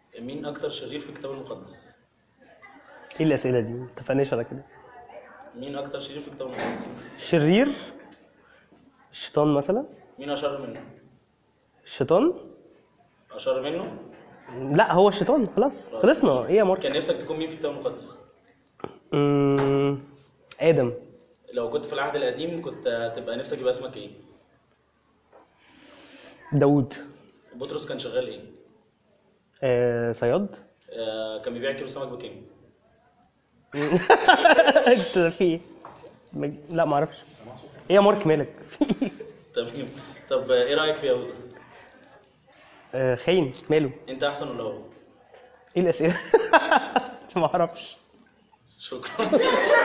مين اكتر شرير في الكتاب المقدس ايه الاسئله دي؟ ما اتفقناش على كده مين اكتر شرير في الكتاب المقدس شرير الشيطان مثلا مين اشر منه الشيطان اشر منه لا هو الشيطان خلاص خلصنا ايه يا مارك كان نفسك تكون مين في الكتاب المقدس أمم، ادم لو كنت في العهد القديم كنت تبقى نفسك يبقى اسمك ايه داوود بطرس كان شغال ايه آه صياد آه كان بيبيع كيلو سمك بكام انت في ايه؟ مج- لا ما اعرفش ايه يا مارك مالك تمام طب آه، ايه رايك في يهوذا آه خاين ماله انت احسن ولا هو ايه الاسئله ما اعرفش شكرا